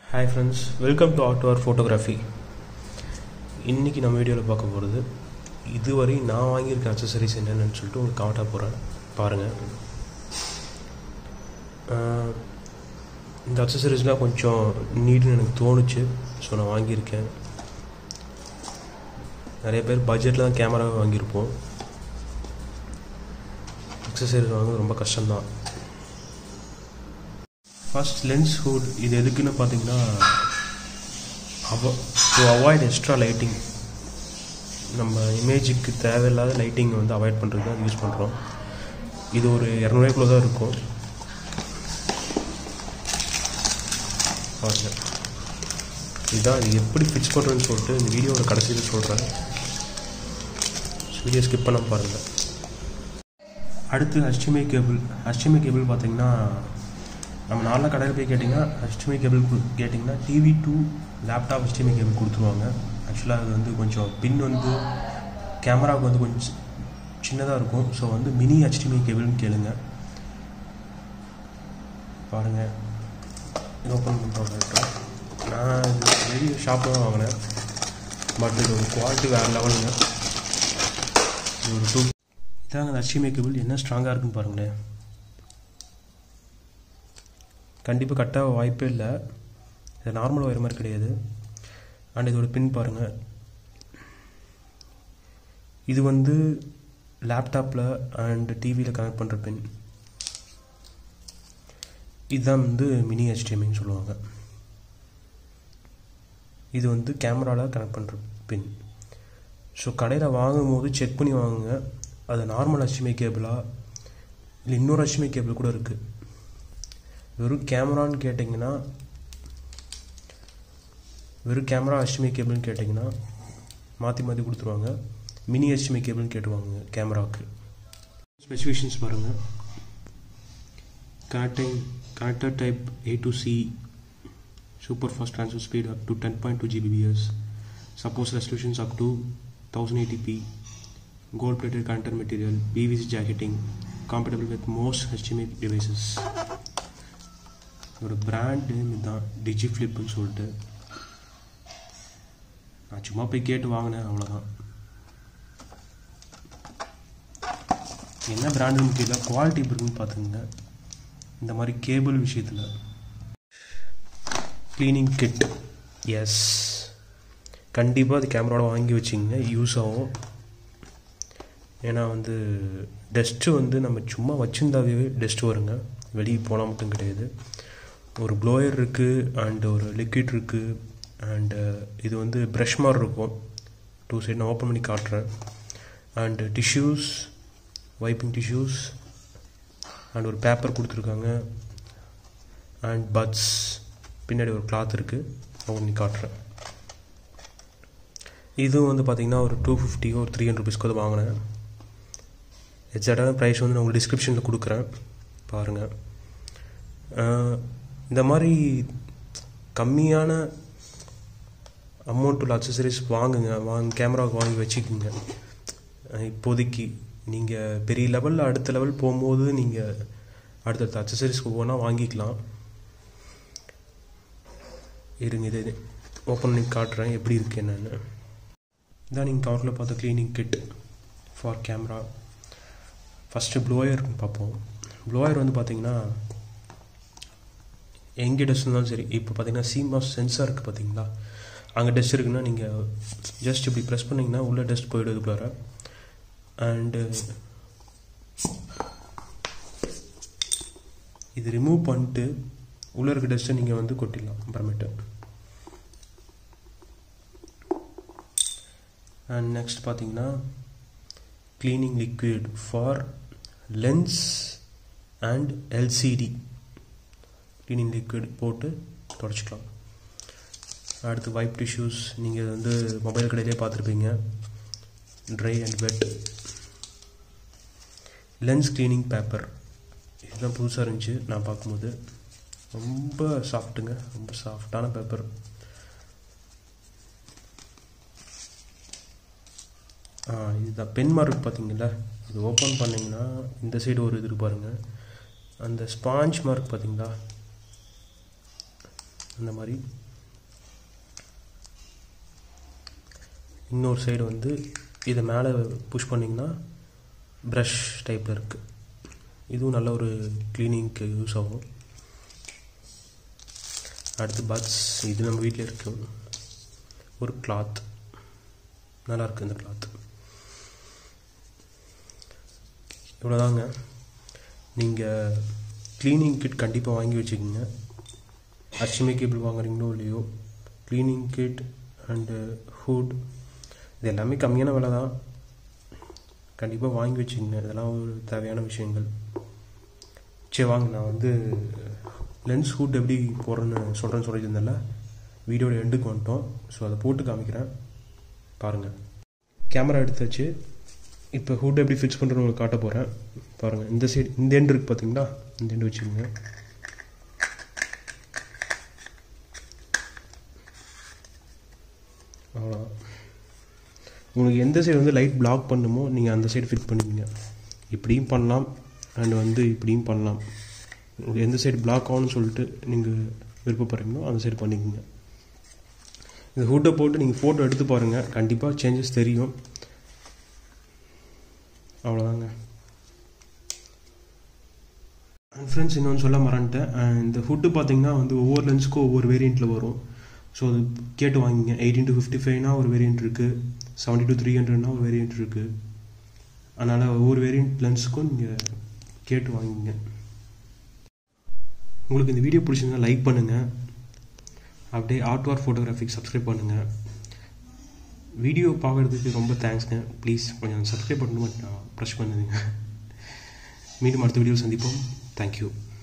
hi friends welcome to art R photography இன்றைக்கி நம்ம வீடியோவில் பார்க்க போகிறது இதுவரை நான் வாங்கியிருக்க அக்சசரிஸ் என்னென்னு சொல்லிட்டு உங்களுக்கு காட்டாக போகிறேன் பாருங்கள் ஆஹ், இந்த அக்சசரிஸ்லாம் கொஞ்சம் நீட்னு எனக்கு தோணுச்சு ஸோ நான் வாங்கியிருக்கேன் நிறைய பேர் பட்ஜெட்டில் தான் கேமராவே வாங்கியிருப்போம் அக்சசரிஸ் வாங்குறது ரொம்ப கஷ்டம்தான் ஃபர்ஸ்ட் லென்ஸ் ஹூட் இது எதுக்குன்னு பார்த்தீங்கன்னா அவ டு அவாய்ட் எக்ஸ்ட்ரா லைட்டிங் நம்ம இமேஜுக்கு தேவையில்லாத லைட்டிங் வந்து அவாய்ட் பண்ணுறதுக்கு தான் யூஸ் பண்ணுறோம் இது ஒரு இரநூறுவாய்க்குள்ள தான் இருக்கும் பாருங்க இதுதான் இது எப்படி ஃபிக்ஸ் பண்ணுறதுன்னு சொல்லிட்டு இந்த வீடியோவோட கடைசியில் சொல்கிறேன் வீடியோ ஸ்கிப் பண்ண பாருங்கள் அடுத்து HDMI கேபிள் HDMI கேபிள் பார்த்தீங்கன்னா நம்ம நாளில் கடையில் போய் கேட்டிங்கன்னா HDMI கேபிள் கேட்டிங்கன்னா TV to laptop HDMI cable கொடுத்துருவாங்க ஆக்சுவலாக அது வந்து கொஞ்சம் பின் வந்து கேமராவுக்கு வந்து கொஞ்சம் சி- சின்னதாக இருக்கும் ஸோ வந்து மினி HDMI கேபிள்னு கேளுங்க பாருங்கள் இது ஓப்பன் பண்ணுறோம் நான் இது வெளிய ஷாப்பில் தான் வாங்கினேன் பட் இது ஒரு குவாலிட்டி வேறு லெவலுங்க இது ஒரு டூ இதாங்க அந்த HDMI கேபிள் என்ன ஸ்ட்ராங்காக இருக்குன்னு பாருங்களேன் கண்டிப்பாக கட்டாக வாய்ப்பே இல்லை இது நார்மல் ஒயர் மாதிரி கிடையாது அண்ட் இதோட பின் பாருங்கள் இது வந்து லேப்டாப்பில் அண்ட் டிவியில் கனெக்ட் பண்ணுற பின் இதுதான் வந்து மினி HDMIன்னு சொல்லுவாங்க இது வந்து கேமராவில் கனெக்ட் பண்ணுற பின் ஸோ கடையில் வாங்கும்போது செக் பண்ணி வாங்குங்க அது நார்மல் HDMI கேபிளா இல்லை இன்னொரு HDMI கேபிள் கூட இருக்குது வெறும் கேமரான்னு கேட்டிங்கன்னா வெறும் கேமரா HDMI கேபிள்னு கேட்டிங்கன்னா மாற்றி மாற்றி கொடுத்துருவாங்க மினி HDMI கேபிள்னு கேட்டுருவாங்க கேமராவுக்கு ஸ்பெசிஃபிகேஷன்ஸ் பாருங்கள் connecting connector type A to C super fast transfer speed up to ten point two Gbps suppose resolutions up to thousand eighty p gold plated connector material PVC jacketing compatible with most HDMI devices ஒரு brand name இதுதான் டிஜி ஃப்ளிப்னு சொல்லிட்டு நான் சும்மா போய் கேட்டு வாங்கினேன் அவ்வளோதான் என்ன பிராண்டுன்னு கேட்கல குவாலிட்டி எப்படி இருக்குன்னு பார்த்துங்க இந்த மாதிரி கேபிள் விஷயத்தில் க்ளீனிங் கிட் எஸ் கண்டிப்பாக அது கேமராவோட வாங்கி வச்சிங்க யூஸ் ஆகும் ஏன்னா வந்து டஸ்ட்டு வந்து நம்ம சும்மா வச்சுருந்தாவே டஸ்ட் வருங்க வெளியே போனால் மட்டும் கிடையாது ஒரு ப்ளோயர் இருக்குது அண்ட் ஒரு லிக்விட் இருக்குது அண்டு இது வந்து ப்ரஷ் மாதிரி இருக்கும் டூ சைடு நான் ஓப்பன் பண்ணி காட்டுறேன் and tissues wiping tissues and ஒரு பேப்பர் கொடுத்துருக்காங்க அண்ட் பட்ஸ் பின்னாடி ஒரு கிளாத் இருக்குது ஓப்பன் பண்ணி காட்டுறேன் இதுவும் வந்து பார்த்தீங்கன்னா ஒரு டூ ஃபிஃப்டியோ ஒரு த்ரீ ஹண்ட்ரட் ருபீஸ்க்கு வந்து வாங்கினேன் எக்ஸாக்டான ப்ரைஸ் வந்து நான் உங்களுக்கு டிஸ்கிரிப்ஷனில் கொடுக்குறேன் பாருங்கள் ஆஹ் இந்த மாதிரி கம்மியான அமௌண்ட் உள்ள அக்சசரிஸ் வாங்குங்க வாங்க கேமராவுக்கு வாங்கி வச்சுக்கோங்க ஆஹ் இப்போதைக்கு நீங்கள் பெரிய லெவலில் அடுத்த லெவல் போகும்போது நீங்கள் அடுத்தடுத்த அக்சசரிஸ்க்கு ஒவ்வொன்றா வாங்கிக்கலாம் இருங்க இது ஓப்பன் பண்ணி காட்டுறேன் எப்படி இருக்கு என்னன்னு இதான் நீங்கள் கவரில் பார்த்த cleaning kit for camera first blower பார்ப்போம் ப்ளோயர் வந்து பார்த்தீங்கன்னா எங்கே டெஸ்ட் இருந்தாலும் சரி இப்போ பார்த்தீங்கன்னா சீமாஸ் சென்சார் இருக்குது பார்த்தீங்களா அங்கே டெஸ்ட் இருக்குன்னா நீங்கள் ஜஸ்ட் இப்படி ப்ரெஸ் பண்ணிங்கன்னா உள்ளே டெஸ்ட் போயிடுது குள்ளார அண்டு இது ரிமூவ் பண்ணிட்டு உள்ளே இருக்க டெஸ்ட்டை நீங்கள் வந்து கொட்டிடலாம் அப்புறமேட்டு அண்ட் நெக்ஸ்ட் பார்த்தீங்கன்னா cleaning liquid for lens and LCD cleaning liquid போட்டு தொடச்சிக்கலாம் அடுத்து வைப் டிஷ்யூஸ் நீங்கள் வந்து மொபைல் கடையிலே பார்த்துருப்பீங்க dry and wet lens cleaning paper இதுதான் புதுசாக இருந்துச்சு நான் பார்க்கும்போது ரொம்ப சாஃப்ட்டுங்க ரொம்ப சாஃப்டான பேப்பர் ஆ இதுதான் பென் மார்க் பார்த்தீங்களா இது ஓப்பன் பண்ணிங்கன்னா இந்த சைடு ஒரு இது இருக்கு பாருங்க அந்த ஸ்பாஞ்ச் மார்க் பார்த்தீங்களா அந்த மாதிரி இன்னொரு சைடு வந்து இதை மேலே புஷ் பண்ணிங்கன்னா ப்ரஷ் டைப்பில் இருக்குது இதுவும் நல்ல ஒரு க்ளீனிங்க்கு யூஸ் ஆகும் அடுத்து பட்ஸ் இது நம்ம வீட்டில் இருக்கு ஒரு கிளாத் நல்லா இருக்குது இந்த கிளாத் இவ்வளோதாங்க நீங்கள் க்ளீனிங் கிட் கண்டிப்பாக வாங்கி வச்சுக்கோங்க அச்சுமை கேபிள் வாங்குறீங்களோ இல்லையோ க்ளீனிங் கிட் அண்டு ஹூட் இது எல்லாமே கம்மியான விலை தான் கண்டிப்பாக வாங்கி வச்சுக்கோங்க இதெல்லாம் ஒரு தேவையான விஷயங்கள் சரி வாங்க நான் வந்து லென்ஸ் ஹூட் எப்படி போடுறேன்னு சொல்கிறேன்னு சொல்லியிருந்தேன்ல வீடியோட எண்டுக்கு வந்துட்டோம் ஸோ அதை போட்டு காமிக்கிறேன் பாருங்கள் கேமரா எடுத்தாச்சு இப்போ ஹூட் எப்படி ஃபிக்ஸ் பண்ணுறேன்னு உங்களுக்கு காட்ட போகிறேன் பாருங்கள் இந்த சைடு இந்த எண்டு இருக்குது பார்த்தீங்களா இந்த எண்டு வச்சுக்கோங்க அவ்வளோதான் உங்களுக்கு எந்த சைடு வந்து லைட் பிளாக் பண்ணுமோ நீங்கள் அந்த சைடு ஃபிட் பண்ணிக்கங்க இப்படியும் பண்ணலாம் அண்ட் வந்து இப்படியும் பண்ணலாம் உங்களுக்கு எந்த சைடு பிளாக் ஆகும்னு சொல்லிட்டு நீங்கள் விருப்பப்படுறீங்களோ அந்த சைடு பண்ணிக்கோங்க இந்த ஹூட்டை போட்டு நீங்கள் ஃபோட்டோ எடுத்து பாருங்கள் கண்டிப்பாக சேஞ்சஸ் தெரியும் அவ்வளோதாங்க அண்ட் ஃப்ரெண்ட்ஸ் இன்னொன்று சொல்ல மறந்துட்டேன் இந்த ஃபுட்டு பார்த்தீங்கன்னா வந்து ஒவ்வொரு லென்ஸுக்கும் ஒவ்வொரு வேரியண்ட்டில் வரும் ஸோ அது கேட்டு வாங்கிங்க எயிட்டீன் டு ஃபிஃப்டி ஃபைவ்னா ஒரு வேரியண்ட் இருக்குது செவன்ட்டி டு த்ரீ ஹண்ட்ரட்னா ஒரு வேரியண்ட் இருக்குது அதனால் ஒவ்வொரு வேரியண்ட் லென்ஸுக்கும் நீங்கள் கேட்டு வாங்கிங்க உங்களுக்கு இந்த வீடியோ பிடிச்சிருந்தா லைக் பண்ணுங்கள் அப்படியே ஆர்ட் வார் ஃபோட்டோகிராஃபிக் சப்ஸ்கிரைப் பண்ணுங்கள் வீடியோ பார்க்குறதுக்கு ரொம்ப தேங்க்ஸ்ங்க ப்ளீஸ் கொஞ்சம் சப்ஸ்கிரைப் பண்ணணும் ப்ரெஷ் பண்ணுங்க மீண்டும் அடுத்த வீடியோ சந்திப்போம் தேங்க்யூ